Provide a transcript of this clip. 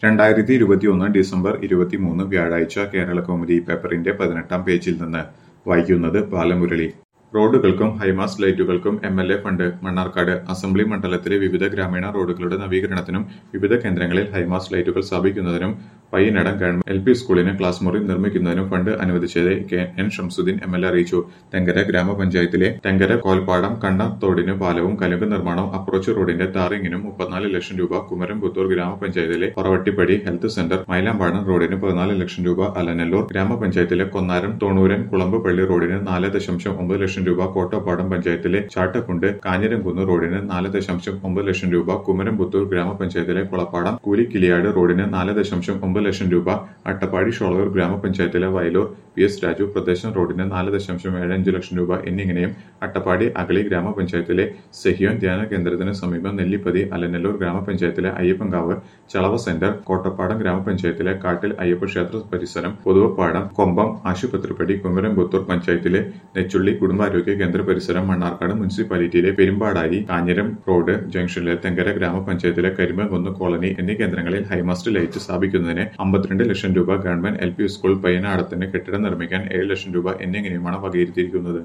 രണ്ടായിരത്തി ഇരുപത്തിയൊന്ന് ഡിസംബർ ഇരുപത്തിമൂന്ന് വ്യാഴാഴ്ച കേരളകൗമുദി പേപ്പറിന്റെ പതിനെട്ടാം പേജിൽ നിന്ന് വായിക്കുന്നത് ബാലമുരളി റോഡുകൾക്കും ഹൈമാസ് ലൈറ്റുകൾക്കും M L A fund Mannarkkad assembly മണ്ഡലത്തിലെ വിവിധ ഗ്രാമീണ റോഡുകളുടെ നവീകരണത്തിനും വിവിധ കേന്ദ്രങ്ങളിൽ ഹൈമാസ് ലൈറ്റുകൾ സ്ഥാപിക്കുന്നതിനും പയ്യനടം ഗവൺമെന്റ് എൽ പി സ്കൂളിന് ക്ലാസ് മുറി നിർമ്മിക്കുന്നതിനും ഫണ്ട് അനുവദിച്ചത് K N Shamsudheen M L A അറിയിച്ചു തെങ്കര ഗ്രാമപഞ്ചായത്തിലെ തെങ്കര കോൽപ്പാടം കണ്ണത്തോടിന് പാലവും കലുങ്ക് നിർമ്മാണവും അപ്രോച്ച് റോഡിന്റെ ടാറിങ്ങിനും മുപ്പത്തിനാല് ലക്ഷം രൂപ കുമരം പുത്തൂർ ഗ്രാമപഞ്ചായത്തിലെ പറവട്ടിപ്പടി ഹെൽത്ത് സെന്റർ മൈലാമ്പാടം റോഡിന് പതിനാല് ലക്ഷം രൂപ അലനല്ലൂർ ഗ്രാമപഞ്ചായത്തിലെ കൊന്നാരം തൊണ്ണൂരൻ കുളമ്പ് പള്ളി റോഡിന് നാല് ദശാംശം ഒമ്പത് ലക്ഷം രൂപ കോട്ടപ്പാടം പഞ്ചായത്തിലെ ചാട്ടക്കുണ്ട് കാഞ്ഞിരംകുന്ന് റോഡിന് നാല് ദശാംശം ഒമ്പത് ലക്ഷം രൂപ കുമരം പുത്തൂർ ഗ്രാമപഞ്ചായത്തിലെ കുളപ്പാടം കൂലിക്കിളിയാട് റോഡിന് നാല് ദശാംശം ഒമ്പത് ലക്ഷം രൂപ അട്ടപ്പാടി ഷോളൂർ ഗ്രാമപഞ്ചായത്തിലെ വയലൂർ പി എസ് രാജു പ്രദേശം റോഡിന് നാല് ദശാംശം ഏഴ് അഞ്ച് ലക്ഷം രൂപ എന്നിങ്ങനെയും അട്ടപ്പാടി അഗളി ഗ്രാമപഞ്ചായത്തിലെ സെഹിയോൻ ധ്യാന കേന്ദ്രത്തിന് സമീപം നെല്ലിപ്പതി അലനല്ലൂർ ഗ്രാമപഞ്ചായത്തിലെ അയ്യപ്പൻകാവ് ചളവ സെന്റർ കോട്ടപ്പാടം ഗ്രാമപഞ്ചായത്തിലെ കാട്ടിൽ അയ്യപ്പ ക്ഷേത്ര പരിസരം പൊതുവപ്പാടം കൊമ്പം ആശുപത്രിപ്പടി കുമരംപുത്തൂർ പഞ്ചായത്തിലെ നെച്ചുള്ളി കുടുംബാരോഗ്യ കേന്ദ്ര പരിസരം മണ്ണാർക്കാട് മുനിസിപ്പാലിറ്റിയിലെ പെരുമ്പാടാരി കാഞ്ഞിരം റോഡ് ജംഗ്ഷനിലെ തെങ്കര ഗ്രാമപഞ്ചായത്തിലെ കരിമ്പകുന്ന് കോളനി എന്നീ കേന്ദ്രങ്ങളിൽ ഹൈമാസ്റ്റ് ലൈറ്റ് സ്ഥാപിക്കുന്നതിന് അമ്പത്തിരണ്ട് ലക്ഷം രൂപ ഗവൺമെന്റ് എൽ പി സ്കൂൾ പയ്യനാടത്തിന് കെട്ടിടം നിർമ്മിക്കാൻ ഏഴ് ലക്ഷം രൂപ എന്നിങ്ങനെയുമാണ് വകയിരുത്തിയിരിക്കുന്നത്